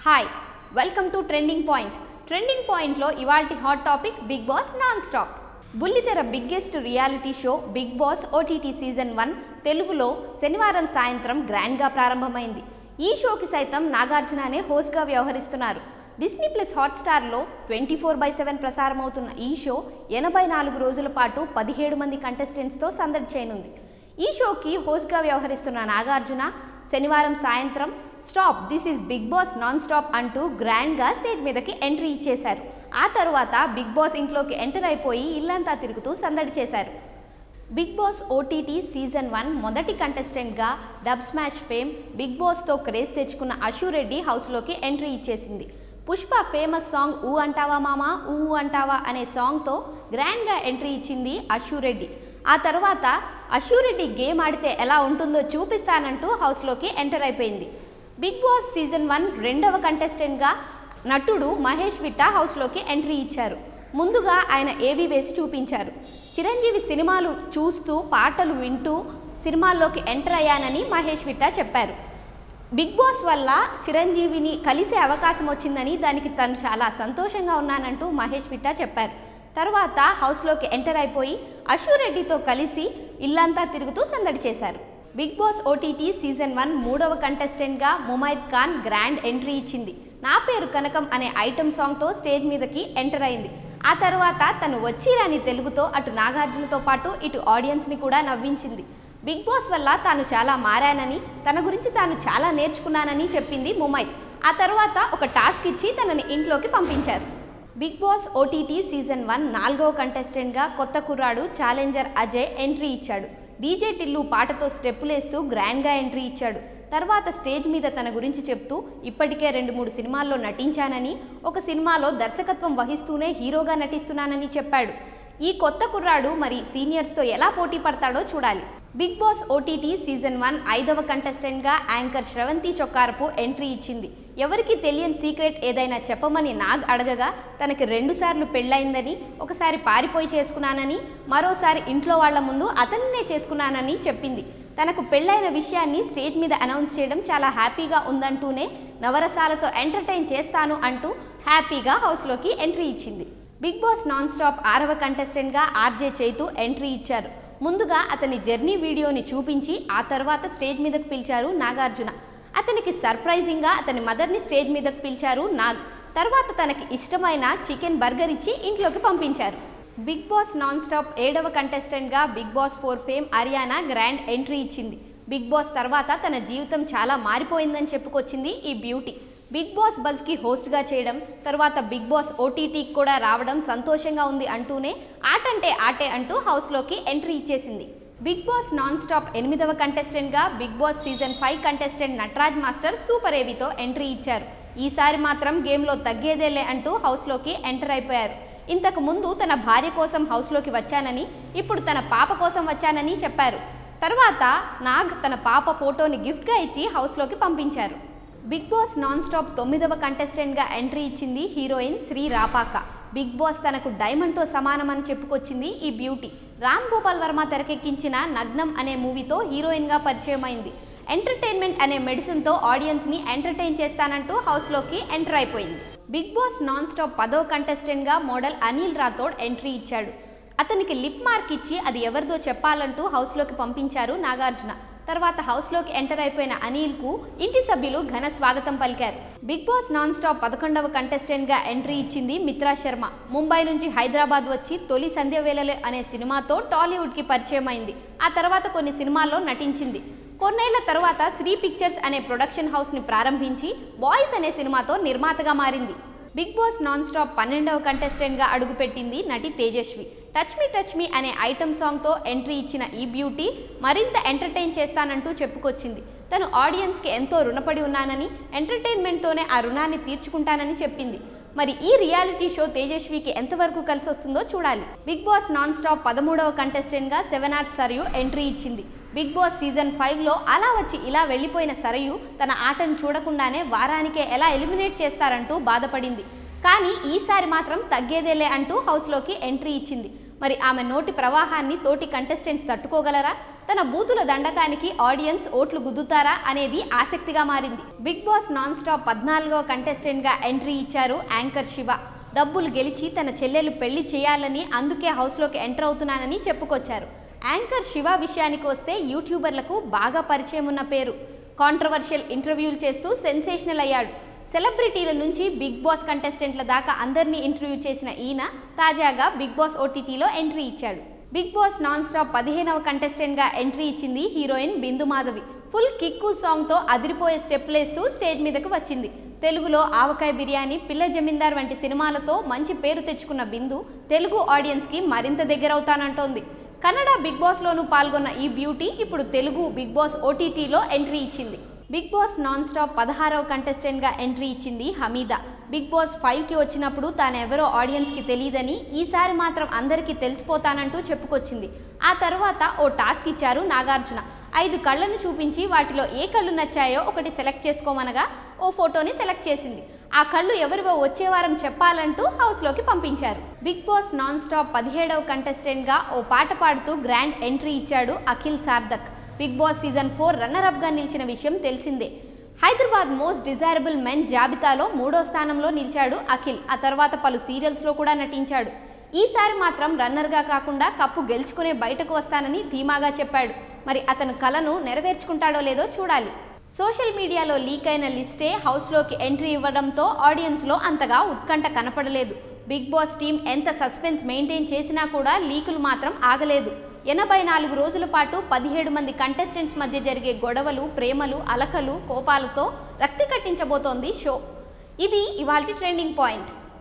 hi welcome to trending point trending పాయింట్లో ఇవాల్టి hot topic Bigg Boss non stop బుల్లితెర biggest reality show Bigg Boss OTT season one తెలుగులో శనివారం సాయంత్రం గ్రాండ్గా ప్రారంభమైంది ఈ షోకి సైతం నాగార్జుననే హోస్ట్గా వ్యవహరిస్తున్నారు డిస్నీ ప్లస్ హాట్స్టార్లో ట్వంటీ ఫోర్ బై సెవెన్ ప్రసారమవుతున్న ఈ షో ఎనభై నాలుగు రోజుల పాటు పదిహేడు మంది కంటెస్టెంట్స్తో సందడి చేయనుంది ఈ షోకి హోస్ట్గా వ్యవహరిస్తున్న నాగార్జున శనివారం సాయంత్రం stop this is Bigg Boss non stop అంటూ గ్రాండ్గా స్టేజ్ మీదకి ఎంట్రీ ఇచ్చేశారు ఆ తరువాత బిగ్ బాస్ ఇంట్లోకి ఎంటర్ అయిపోయి ఇల్లంతా తిరుగుతూ సందడి చేశారు Bigg Boss OTT season one మొదటి కంటెస్టెంట్గా డబ్ స్మాష్ ఫేమ్ బిగ్ బాస్తో క్రేజ్ తెచ్చుకున్న అశు రెడ్డి హౌస్లోకి ఎంట్రీ ఇచ్చేసింది పుష్ప ఫేమస్ సాంగ్ ఊ అంటావా మామా ఊ అంటావా అనే సాంగ్తో గ్రాండ్గా ఎంట్రీ ఇచ్చింది అశు రెడ్డి ఆ తర్వాత అశు రెడ్డి గేమ్ ఆడితే ఎలా ఉంటుందో చూపిస్తానంటూ హౌస్లోకి ఎంటర్ అయిపోయింది బిగ్ బాస్ సీజన్ వన్ రెండవ కంటెస్టెంట్గా నటుడు మహేష్ విట్టా హౌస్లోకి ఎంట్రీ ఇచ్చారు ముందుగా ఆయన ఏవి వేసి చూపించారు చిరంజీవి సినిమాలు చూస్తూ పాటలు వింటూ సినిమాల్లోకి ఎంటర్ అయ్యానని మహేష్ విట్టా చెప్పారు బిగ్ బాస్ వల్ల చిరంజీవిని కలిసే అవకాశం వచ్చిందని దానికి తను చాలా సంతోషంగా ఉన్నానంటూ మహేష్ విట్టా చెప్పారు తర్వాత హౌస్లోకి ఎంటర్ అయిపోయి అశురెడ్డితో కలిసి ఇల్లంతా తిరుగుతూ సందడి చేశారు Bigg Boss OTT season one మూడవ కంటెస్టెంట్గా ముమైద్ ఖాన్ గ్రాండ్ ఎంట్రీ ఇచ్చింది నా పేరు కనకం అనే ఐటమ్ సాంగ్తో స్టేజ్ మీదకి ఎంటర్ అయింది ఆ తర్వాత తను వచ్చిరాని తెలుగుతో అటు నాగార్జునతో పాటు ఇటు ఆడియన్స్ని కూడా నవ్వించింది బిగ్ బాస్ వల్ల తాను చాలా మారానని తన గురించి తాను చాలా నేర్చుకున్నానని చెప్పింది ముమైద్ ఆ తర్వాత ఒక టాస్క్ ఇచ్చి తనని ఇంట్లోకి పంపించారు Bigg Boss OTT season one నాలుగవ కంటెస్టెంట్గా కొత్త కుర్రాడు ఛాలెంజర్ అజయ్ ఎంట్రీ ఇచ్చాడు డీజే టిల్లు పాటతో స్టెప్పులేస్తూ గ్రాండ్గా ఎంట్రీ ఇచ్చాడు తర్వాత స్టేజ్ మీద తన గురించి చెప్తూ ఇప్పటికే రెండు మూడు సినిమాల్లో నటించానని ఒక సినిమాలో దర్శకత్వం వహిస్తూనే హీరోగా నటిస్తున్నానని చెప్పాడు ఈ కొత్త కుర్రాడు మరి సీనియర్స్తో ఎలా పోటీ పడతాడో చూడాలి Bigg Boss OTT season one ఐదవ కంటెస్టెంట్గా యాంకర్ శ్రవంతి చొక్కారపు ఎంట్రీ ఇచ్చింది ఎవరికి తెలియని సీక్రెట్ ఏదైనా చెప్పమని నాగ్ అడగగా తనకి రెండుసార్లు పెళ్ళైందని ఒకసారి పారిపోయి చేసుకున్నానని మరోసారి ఇంట్లో వాళ్ళ ముందు అతన్నే చేసుకున్నానని చెప్పింది తనకు పెళ్ళైన విషయాన్ని స్టేజ్ మీద అనౌన్స్ చేయడం చాలా హ్యాపీగా ఉందంటూనే నవరసాలతో ఎంటర్టైన్ చేస్తాను అంటూ హ్యాపీగా హౌస్లోకి ఎంట్రీ ఇచ్చింది బిగ్ బాస్ నాన్ స్టాప్ ఆరవ కంటెస్టెంట్గా ఆర్జే చైతు ఎంట్రీ ఇచ్చారు ముందుగా అతని జర్నీ వీడియోని చూపించి ఆ తర్వాత స్టేజ్ మీదకు పిలిచారు నాగార్జున అతనికి సర్ప్రైజింగ్గా అతని మదర్ని స్టేజ్ మీదకు పిలిచారు నాగ్ తర్వాత తనకి ఇష్టమైన చికెన్ బర్గర్ ఇచ్చి ఇంట్లోకి పంపించారు బిగ్ బాస్ నాన్ స్టాప్ ఏడవ కంటెస్టెంట్గా Bigg Boss four fame Ariyana grand entry ఇచ్చింది బిగ్ బాస్ తర్వాత తన జీవితం చాలా మారిపోయిందని చెప్పుకొచ్చింది ఈ బ్యూటీ బిగ్ బాస్ బజ్కి హోస్ట్గా చేయడం తర్వాత బిగ్ బాస్ ఓటీటీకి కూడా రావడం సంతోషంగా ఉంది అంటూనే ఆటంటే ఆటే అంటూ హౌస్లోకి ఎంట్రీ ఇచ్చేసింది బిగ్ బాస్ నాన్ స్టాప్ ఎనిమిదవ కంటెస్టెంట్గా Bigg Boss season five contestant Nataraj master super ఏవితో ఎంట్రీ ఇచ్చారు ఈసారి మాత్రం గేమ్లో తగ్గేదేలే అంటూ హౌస్లోకి ఎంటర్ అయిపోయారు ఇంతకు ముందు తన భార్య కోసం హౌస్లోకి వచ్చానని ఇప్పుడు తన పాప కోసం వచ్చానని చెప్పారు తర్వాత నాగ్ తన పాప ఫోటోని గిఫ్ట్గా ఇచ్చి హౌస్లోకి పంపించారు బిగ్ బాస్ నాన్ స్టాప్ తొమ్మిదవ కంటెస్టెంట్గా ఎంట్రీ ఇచ్చింది heroine Sri Rapaka Bigg Boss తనకు డైమండ్తో సమానమని చెప్పుకొచ్చింది ఈ బ్యూటీ రామ్ గోపాల్ వర్మ తెరకెక్కించిన నగ్నం అనే మూవీతో హీరోయిన్గా పరిచయం అయింది ఎంటర్టైన్మెంట్ అనే మెడిసిన్తో ఆడియన్స్ని ఎంటర్టైన్ చేస్తానంటూ హౌస్లోకి ఎంటర్ అయిపోయింది బిగ్ బాస్ నాన్ స్టాప్ పదో కంటెస్టెంట్గా మోడల్ అనిల్ రాథోడ్ ఎంట్రీ ఇచ్చాడు అతనికి లిప్ మార్క్ ఇచ్చి అది ఎవరిదో చెప్పాలంటూ హౌస్లోకి పంపించారు నాగార్జున తర్వాత హౌస్లోకి ఎంటర్ అయిపోయిన అనిల్కు ఇంటి సభ్యులు ఘన స్వాగతం పలికారు బిగ్ బాస్ నాన్ స్టాప్ పదకొండవ కంటెస్టెంట్గా ఎంట్రీ ఇచ్చింది మిత్రా శర్మ ముంబై నుంచి హైదరాబాద్ వచ్చి తొలి సంధ్యవేళలే అనే సినిమాతో టాలీవుడ్కి పరిచయం అయింది ఆ తర్వాత కొన్ని సినిమాల్లో నటించింది కొన్నేళ్ల తర్వాత శ్రీ పిక్చర్స్ అనే ప్రొడక్షన్ హౌస్ని ప్రారంభించి బాయ్స్ అనే సినిమాతో నిర్మాతగా మారింది బిగ్ బాస్ నాన్ స్టాప్ పన్నెండవ కంటెస్టెంట్గా అడుగుపెట్టింది నటి Tejaswi touch me touch me అనే ఐటమ్ సాంగ్తో ఎంట్రీ ఇచ్చిన ఈ బ్యూటీ మరింత ఎంటర్టైన్ చేస్తానంటూ చెప్పుకొచ్చింది తను ఆడియన్స్కి ఎంతో రుణపడి ఉన్నానని ఎంటర్టైన్మెంట్తోనే ఆ రుణాన్ని తీర్చుకుంటానని చెప్పింది మరి ఈ రియాలిటీ షో తేజస్వికి ఎంతవరకు కలిసి వస్తుందో చూడాలి బిగ్ బాస్ నాన్ స్టాప్ పదమూడవ కంటెస్టెంట్గా సెవెన్ ఆర్ట్ సరియు ఎంట్రీ ఇచ్చింది బిగ్ బాస్ సీజన్ ఫైవ్లో అలా వచ్చి ఇలా వెళ్ళిపోయిన సరయు తన ఆటను చూడకుండానే వారానికే ఎలా ఎలిమినేట్ చేస్తారంటూ బాధపడింది కానీ ఈసారి మాత్రం తగ్గేదేలే అంటూ హౌస్లోకి ఎంట్రీ ఇచ్చింది మరి ఆమె నోటి ప్రవాహాన్ని తోటి కంటెస్టెంట్స్ తట్టుకోగలరా తన బూతుల దండకానికి ఆడియన్స్ ఓట్లు గుద్దుతారా అనేది ఆసక్తిగా మారింది బిగ్ బాస్ నాన్ స్టాప్ పద్నాలుగో కంటెస్టెంట్గా ఎంట్రీ ఇచ్చారు యాంకర్ శివ డబ్బులు గెలిచి తన చెల్లెలు పెళ్లి చేయాలని అందుకే హౌస్లోకి ఎంటర్ అవుతున్నానని చెప్పుకొచ్చారు యాంకర్ శివ విషయానికి వస్తే యూట్యూబర్లకు బాగా పరిచయం ఉన్న పేరు కాంట్రవర్షియల్ ఇంటర్వ్యూలు చేస్తూ సెన్సేషనల్ అయ్యాడు సెలబ్రిటీల నుంచి బిగ్ బాస్ కంటెస్టెంట్ల దాకా అందరినీ ఇంటర్వ్యూ చేసిన ఈయన తాజాగా బిగ్ బాస్ ఓటీటీలో ఎంట్రీ ఇచ్చాడు బిగ్ బాస్ నాన్ స్టాప్ పదిహేనవ కంటెస్టెంట్గా ఎంట్రీ ఇచ్చింది heroine Bindu Madhavi full kick సాంగ్తో అదిరిపోయే స్టెప్లేస్తూ స్టేజ్ మీదకు వచ్చింది తెలుగులో ఆవకాయ బిర్యానీ పిల్ల జమీందార్ వంటి సినిమాలతో మంచి పేరు తెచ్చుకున్న బిందు తెలుగు ఆడియన్స్కి మరింత దగ్గరవుతానంటోంది కన్నడ బిగ్ బాస్లోనూ పాల్గొన్న ఈ బ్యూటీ ఇప్పుడు తెలుగు బిగ్ బాస్ ఓటీటీలో ఎంట్రీ ఇచ్చింది బిగ్ బాస్ నాన్ స్టాప్ పదహారవ కంటెస్టెంట్గా ఎంట్రీ ఇచ్చింది హమీదా బిగ్ బాస్ ఫైవ్కి వచ్చినప్పుడు తానెవరో ఆడియన్స్కి తెలియదని ఈసారి మాత్రం అందరికీ తెలిసిపోతానంటూ చెప్పుకొచ్చింది ఆ తర్వాత ఓ టాస్క్ ఇచ్చారు నాగార్జున ఐదు కళ్ళను చూపించి వాటిలో ఏ కళ్ళు నచ్చాయో ఒకటి సెలెక్ట్ చేసుకోమనగా ఓ ఫోటోని సెలెక్ట్ చేసింది ఆ కళ్ళు ఎవరివో వచ్చే వారం చెప్పాలంటూ హౌస్లోకి పంపించారు బిగ్ బాస్ నాన్ స్టాప్ పదిహేడవ కంటెస్టెంట్గా ఓ పాట పాడుతూ గ్రాండ్ ఎంట్రీ ఇచ్చాడు Akhil Sarthak Bigg Boss season four రన్నరప్గా నిలిచిన విషయం తెలిసిందే హైదరాబాద్ మోస్ట్ డిజైరబుల్ మెన్ జాబితాలో మూడో స్థానంలో నిలిచాడు అఖిల్ ఆ తర్వాత పలు సీరియల్స్లో కూడా నటించాడు ఈసారి మాత్రం రన్నర్గా కాకుండా కప్పు గెలుచుకునే బయటకు వస్తానని ధీమాగా చెప్పాడు మరి అతను కలను నెరవేర్చుకుంటాడో లేదో చూడాలి సోషల్ మీడియాలో లీక్ అయిన లిస్టే హౌస్లోకి ఎంట్రీ ఇవ్వడంతో ఆడియన్స్లో అంతగా ఉత్కంఠ కనపడలేదు బిగ్ బాస్ టీం ఎంత సస్పెన్స్ మెయింటైన్ చేసినా కూడా లీకులు మాత్రం ఆగలేదు ఎనభై నాలుగు రోజుల పాటు పదిహేడు మంది కంటెస్టెంట్స్ మధ్య జరిగే గొడవలు ప్రేమలు అలకలు కోపాలతో రక్తి కట్టించబోతోంది షో ఇది ఇవాల్టి ట్రెండింగ్ పాయింట్